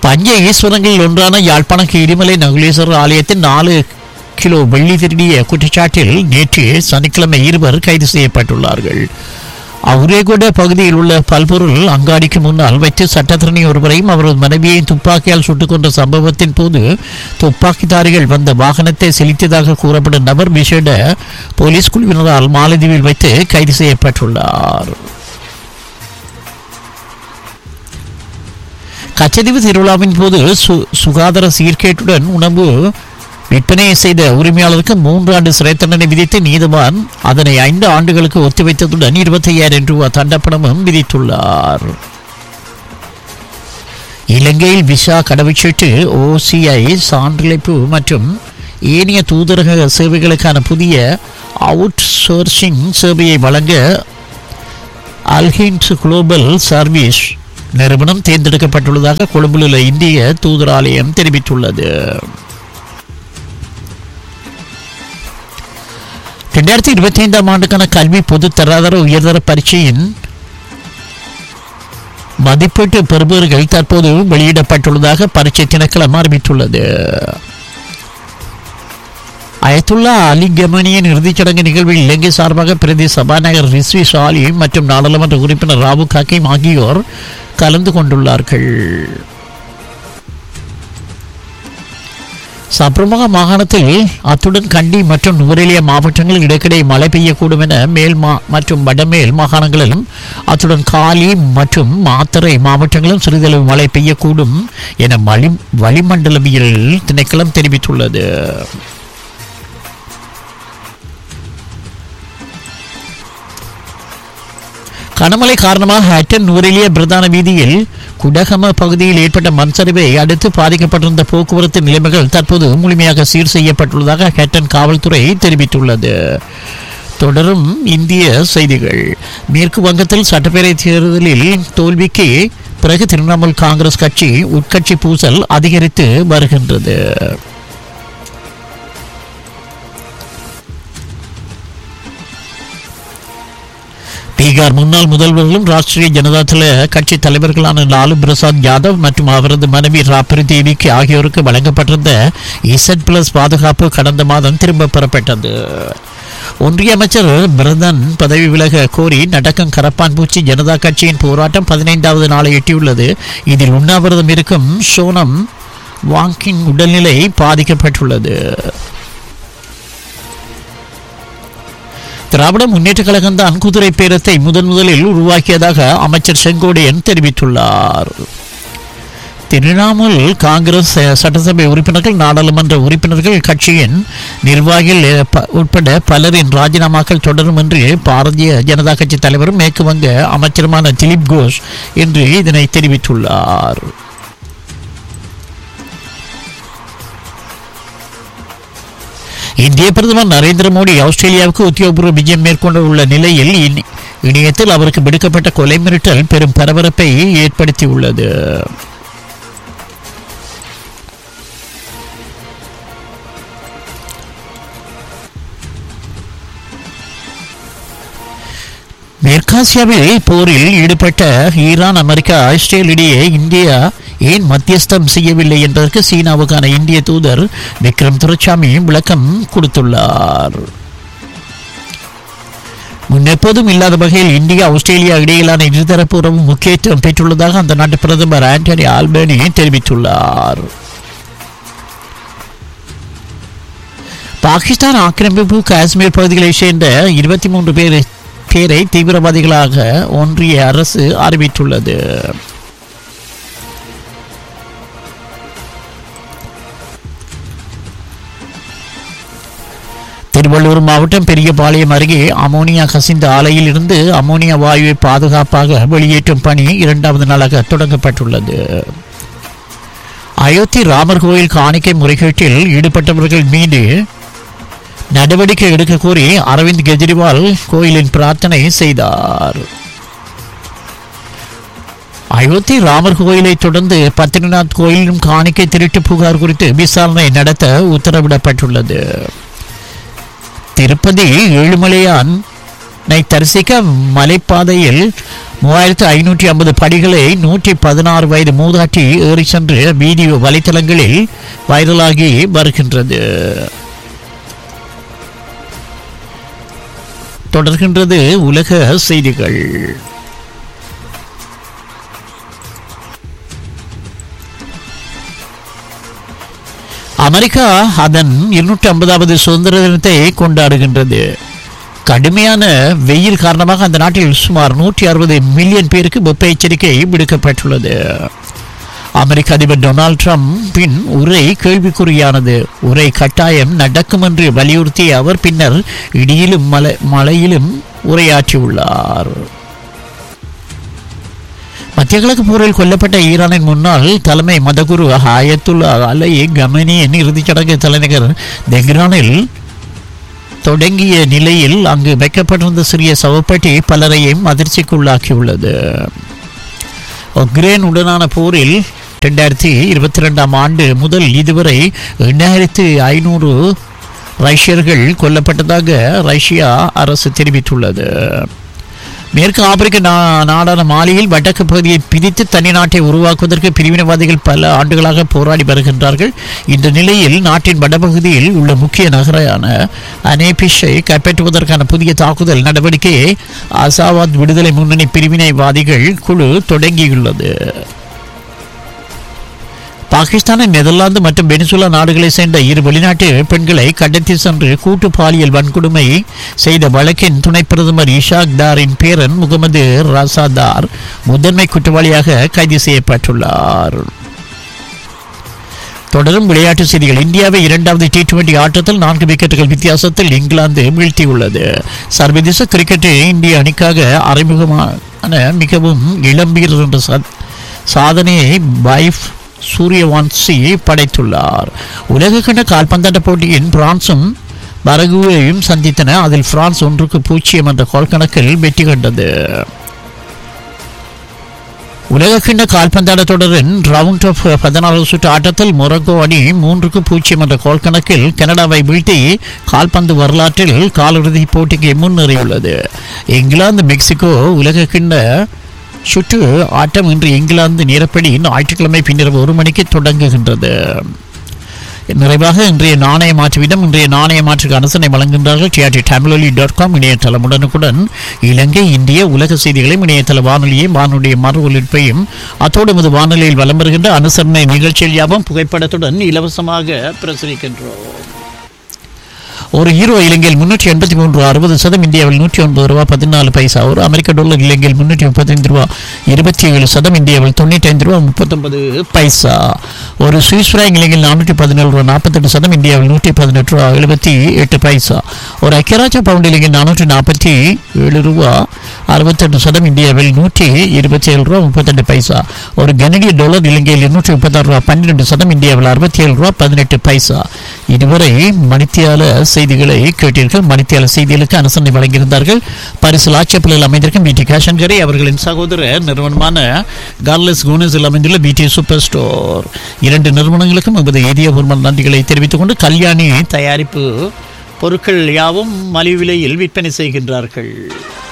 பஞ்ச ஈஸ்வரங்களில் ஒன்றான யாழ்ப்பாணம் இடிமலை நகுலேஸ்வரர் ஆலயத்தின் நாலு கிலோ வெள்ளி திருடிய குற்றச்சாட்டில் நேற்று சனிக்கிழமை இருவர் கைது செய்யப்பட்டுள்ளார்கள் அவுரேகுட பகுதியில் உள்ள பல்பொருள் அங்காடிக்கு முன்னால் வைத்து சட்டத்திரணி ஒருவரையும் அவரது மனைவியை துப்பாக்கியால் சுட்டுக் கொண்ட சம்பவத்தின் போது துப்பாக்கிதாரிகள் வந்த வாகனத்தை செலுத்தியதாக கூறப்படும் நபர் விசேட போலீஸ் குழுவினரால் மாலதீவில் வைத்து கைது செய்யப்பட்டுள்ளார் கச்சதீவு திருவிழாவின் போது சு சுகாதார சீர்கேட்டுடன் உணவு விற்பனை செய்த உரிமையாளருக்கு மூன்று ஆண்டு சிறை தண்டனை விதித்து நீதிவான் அதனை ஐந்து ஆண்டுகளுக்கு ஒத்திவைத்ததுடன் இருபத்தி ஐயாயிரம் ரூபாய் தண்டப்பணமும் விதித்துள்ளார் இலங்கையில் விசா கடவுச்சீட்டு ஓசிஐ சான்றிழைப்பு மற்றும் ஏனைய தூதரக சேவைகளுக்கான புதிய அவுட் சோர்சிங் சேவையை வழங்க அல்ஹின்ஸ் குளோபல் சர்வீஸ் நிறுவனம் தேர்ந்தெடுக்கப்பட்டுள்ளதாக கொழும்பில் உள்ள இந்திய தூதராலயம் தெரிவித்துள்ளது ரெண்டாயிரத்தி இருபத்தி ஐந்தாம் ஆண்டுக்கான கல்வி பொது தராதர உயர்தர பரீட்சையின் மதிப்பீட்டு பெறுபவர்கள் தற்போது வெளியிடப்பட்டுள்ளதாக பரீட்சை திணைக்களம் அறிவித்துள்ளது அயத்துல்லா அலி கமனியின் இறுதிச் சடங்கு நிகழ்வில் இலங்கை சார்பாக பிரதி சபாநாயகர் ரிஸ்வி ஷாலி மற்றும் நாடாளுமன்ற உறுப்பினர் ராவு காக்கிம் ஆகியோர் கலந்து கொண்டுள்ளார்கள் சப்ரமக மாகாணத்தில் அத்துடன் கண்டி மற்றும் நுவரெலியா மாவட்டங்களில் இடைக்கிடையே மழை பெய்யக்கூடும் என மேல் மா மற்றும் வடமேல் மாகாணங்களிலும் அத்துடன் காலி மற்றும் மாத்தறை மாவட்டங்களிலும் சிறிதளவு மழை பெய்யக்கூடும் என வளி வளிமண்டலவியல் திணைக்களம் தெரிவித்துள்ளது கனமழை காரணமாக ஹட்டன் நூரெலிய பிரதான வீதியில் குடகம பகுதியில் ஏற்பட்ட மண் சரிவை அடுத்து பாதிக்கப்பட்டிருந்த போக்குவரத்து நிலைமைகள் தற்போது முழுமையாக சீர் செய்யப்பட்டுள்ளதாக ஹட்டன் காவல்துறை தெரிவித்துள்ளது தொடரும் இந்திய செய்திகள் மேற்கு வங்கத்தில் சட்டப்பேரவை தேர்தலில் தோல்விக்கு பிறகு திரிணாமுல் காங்கிரஸ் கட்சி உட்கட்சி பூசல் அதிகரித்து வருகின்றது பீகார் முன்னாள் முதல்வர்களும் ராஷ்டிரிய ஜனதாதள கட்சி தலைவர்களான லாலு பிரசாத் யாதவ் மற்றும் அவரது மனைவி ராப்ரி தேவிக்கு ஆகியோருக்கு வழங்கப்பட்டிருந்த இசட் பிளஸ் பாதுகாப்பு கடந்த மாதம் திரும்ப பெறப்பட்டது ஒன்றிய அமைச்சர் பிரதன் பதவி விலக கோரி நடக்கும் கரப்பான் பூச்சி ஜனதா கட்சியின் போராட்டம் பதினைந்தாவது நாளை எட்டியுள்ளது இதில் உண்ணாவிரதம் இருக்கும் சோனம் வாங்கின் உடல்நிலை பாதிக்கப்பட்டுள்ளது திராவிட முன்னேற்ற கழகம் தான் குதிரை பேரத்தை முதன் முதலில் உருவாக்கியதாக அமைச்சர் செங்கோடையன் தெரிவித்துள்ளார் திரிணாமுல் காங்கிரஸ் அஹ், சட்டசபை உறுப்பினர்கள் நாடாளுமன்ற உறுப்பினர்கள் கட்சியின் நிர்வாகிகள் அஹ், ப- உட்பட பலரின் ராஜினாமாக்கள் தொடரும் என்று பாரதிய ஜனதா கட்சி தலைவரும் மேற்கு வங்க அமைச்சருமான திலீப் கோஷ் என்று இதனை தெரிவித்துள்ளார் இந்திய பிரதமர் நரேந்திர மோடி ஆஸ்திரேலியாவுக்கு உத்தியோகபூர்வ விஜயம் மேற்கொண்டு உள்ள நிலையில் இனி- இணையத்தில் அவருக்கு விடுக்கப்பட்ட கொலை மிரட்டல் பெரும் பரபரப்பை ஏற்படுத்தியுள்ளது மேற்காசியாவில் போரில் ஈடுபட்ட ஈரான் அமெரிக்கா இஸ்ரேல் இடையே இந்தியா ஏன் மத்தியஸ்தம் செய்யவில்லை என்பதற்கு சீனாவுக்கான இந்திய தூதர் விக்ரம் துரைசாமி விளக்கம் கொடுத்துள்ளார் முன்னெப்போதும் இல்லாத வகையில் இந்தியா ஆஸ்திரேலியா இடையிலான இருதரப்பு உறவு முக்கியத்துவம் பெற்றுள்ளதாக அந்த நாட்டு பிரதமர் ஆண்டனி ஆல்பனி தெரிவித்துள்ளார் பாகிஸ்தான் ஆக்கிரமிப்பு காஷ்மீர் பகுதிகளைச் சேர்ந்த இருபத்தி மூன்று பேர் பேரை தீவிரவாதிகளாக ஒன்றிய அரசு அறிவித்துள்ளது திருவள்ளூர் மாவட்டம் பெரியபாளையம் அருகே அமோனியா கசிந்த ஆலையில் இருந்து அமோனியா வாயுவை பாதுகாப்பாக வெளியேற்றும் பணி இரண்டாவது நாளாக தொடங்கப்பட்டுள்ளது அயோத்தி ராமர் கோயில் காணிக்கை முறைகேட்டில் ஈடுபட்டவர்கள் மீது நடவடிக்கை எடுக்க கோரி அரவிந்த் கெஜ்ரிவால் கோயிலின் பிரார்த்தனை செய்தார் அயோத்தி ராமர் கோயிலை தொடர்ந்து பத்ரிநாத் கோயிலும் காணிக்கை திருட்டு புகார் குறித்து விசாரணை நடத்த உத்தரவிடப்பட்டுள்ளது திருப்பதி ஏழுமலையான் நை தரிசிக்க மலைப்பாதையில் மூவாயிரத்து ஐநூற்றி ஐம்பது படிகளை நூற்றி பதினாறு வயது மூதாட்டி ஏறி சென்று வீடியோ வலைத்தளங்களில் வைரலாகி வருகின்றது தொடர்கின்றது உலக செய்திகள் அமெரிக்கா அதன் இருநூற்றி ஐம்பதாவது சுதந்திர தினத்தை கொண்டாடுகின்றது கடுமையான வெயில் காரணமாக அந்த நாட்டில் சுமார் நூற்றி அறுபது மில்லியன் பேருக்கு வெப்ப எச்சரிக்கை விடுக்கப்பட்டுள்ளது அமெரிக்க அதிபர் டொனால்ட் ட்ரம்பின் உரை கேள்விக்குறியானது உரை கட்டாயம் நடக்கும் என்று வலியுறுத்திய அவர் பின்னர் இடியிலும் மலை மழையிலும் உரையாற்றியுள்ளார் மத்திய கிழக்கு போரில் கொல்லப்பட்ட ஈரானின் முன்னாள் தலைமை மதகுரு ஆயத்துல்லா அலை கமனியின் இறுதிச் சடங்கு தலைநகர் தெஹ்ரானில் தொடங்கிய நிலையில் அங்கு வைக்கப்பட்டிருந்த சிறிய சவப்பட்டி பலரையும் அதிர்ச்சிக்குள்ளாக்கியுள்ளது உக்ரைன் உடனான போரில் ரெண்டாயிரத்தி இருபத்தி ரெண்டாம் ஆண்டு முதல் இதுவரை எண்ணாயிரத்து ஐநூறு ரஷ்யர்கள் கொல்லப்பட்டதாக ரஷ்யா அரசு தெரிவித்துள்ளது மேற்கு ஆப்பிரிக்க நா- நாடான மாலியில் வடக்கு பகுதியை பிரித்து தனி நாட்டை உருவாக்குவதற்கு பிரிவினைவாதிகள் பல ஆண்டுகளாக போராடி வருகின்றார்கள் இந்த நிலையில் நாட்டின் வடபகுதியில் உள்ள முக்கிய நகரான அனேபிஷை கைப்பற்றுவதற்கான புதிய தாக்குதல் நடவடிக்கையை அசாவாத் விடுதலை முன்னணி பிரிவினைவாதிகள் குழு தொடங்கியுள்ளது பாகிஸ்தானின் நெதர்லாந்து மற்றும் வெனிசுலா நாடுகளை சேர்ந்த இரு வெளிநாட்டு பெண்களை கடத்தி சென்று கூட்டு பாலியல் வன்கொடுமை செய்த வழக்கின் துணை பிரதமர் இஷாக் தாரின் பேரன் முகமது ரசாதார் முதன்மை குற்றவாளியாக கைது செய்யப்பட்டுள்ளார் தொடரும் விளையாட்டு செய்திகள் இந்தியாவை இரண்டாவது டி டுவெண்டி ஆட்டத்தில் நான்கு விக்கெட்டுகள் வித்தியாசத்தில் இங்கிலாந்து வீழ்த்தியுள்ளது சர்வதேச கிரிக்கெட்டில் இந்திய அணிக்காக அறிமுகமான மிகவும் இளம் வீரர் என்ற சா- சாதனையை பைஃப் சூரியவான்சி படைத்துள்ளார் உலகக்கண்ட கால்பந்தாட்ட போட்டியின் பிரான்சும் பரகுவையும் சந்தித்தன அதில் பிரான்ஸ் ஒன்றுக்கு பூஜ்ஜியம் என்ற கோல் கணக்கில் வெற்றி கண்டது உலகக்கிண்ண கால்பந்தாட்ட தொடரின் ரவுண்ட் ஆஃப் பதினாறு சுற்று ஆட்டத்தில் மொரக்கோ அணி மூன்றுக்கு பூஜ்ஜியம் என்ற கோல் கணக்கில் கனடாவை வீழ்த்தி கால்பந்து வரலாற்றில் காலிறுதிப் போட்டிக்கு முன்னேறியுள்ளது இங்கிலாந்து மெக்சிகோ உலகக்கிண்ண சுற்று ஆட்டம் இன்று இங்கிலாந்து நேரப்படி ஞாயிற்றுக்கிழமை பின்னிரவு ஒரு மணிக்கு தொடங்குகின்றது நிறைவாக இன்றைய நாணய மாற்று வீதம் இன்றைய நாணய மாற்றுக்கு அனுசனை வழங்குகின்றார்கள் டிஆர்டி தமிழொலி டாட் காம் இணையதளம் உடனுக்குடன் இலங்கை இந்திய உலக செய்திகளையும் இணையதள வானொலியையும் வானொலிய மறு ஒலிபையும் அத்தோடு நமது வானொலியில் வலம் வருகின்ற அனுசரணை நிகழ்ச்சியில் யாவும் புகைப்படத்துடன் இலவசமாக பிரசுரிக்கின்றோம் ஒரு ஹீரோ இலங்கையில் முன்னூற்றி எண்பத்தி மூன்று அறுபது சதம் இந்தியாவில் நூற்றி ஒன்பது ரூபா பதினாலு பைசா ஒரு அமெரிக்க டாலர் இலங்கையில் முன்னூற்றி முப்பத்தைந்து ரூபா இருபத்தி ஏழு சதம் இந்தியாவில் தொண்ணூற்றி ஐந்து ரூபா முப்பத்தொன்பது பைசா ஒரு சுவிஸ் ஃப்ராங் இலங்கையில் நானூற்றி பதினேழு ரூபா நாற்பத்தெட்டு சதம் இந்தியாவில் நூற்றி பதினெட்டு ரூபா எழுபத்தி எட்டு பைசா ஒரு ஐக்கியராஜா பவுண்ட் இலங்கையில் நானூற்றி நாற்பத்தி ஏழு ரூபா அறுபத்தெட்டு சதம் இந்தியாவில் நூற்றி இருபத்தி ஏழு ரூபா முப்பத்தெட்டு பைசா ஒரு கனடிய டாலர் இலங்கையில் இருநூற்றி முப்பத்தாறு ரூபா பன்னிரெண்டு சதம் இந்தியாவில் அறுபத்தி ஏழு ரூபா பதினெட்டு பைசா இதுவரை மணித்தியால செய்திகளை கேட்டீர்கள் மணித்தியால செய்திகளுக்கு அனுசரணை வழங்கியிருந்தார்கள் பரிசு ஆட்சேபலில் அமைந்திருக்கும் பிடி காஷன்கரை அவர்களின் சகோதர நிறுவனமான கார்லஸ் கோனஸில் அமைந்துள்ள பிடி சூப்பர் ஸ்டோர் இரண்டு நிறுவனங்களுக்கும் எமது இதயபூர்வ நன்றிகளை தெரிவித்துக் கொண்டு கல்யாணி தயாரிப்பு பொருட்கள் யாவும் மலிவு விலையில் விற்பனை செய்கின்றார்கள்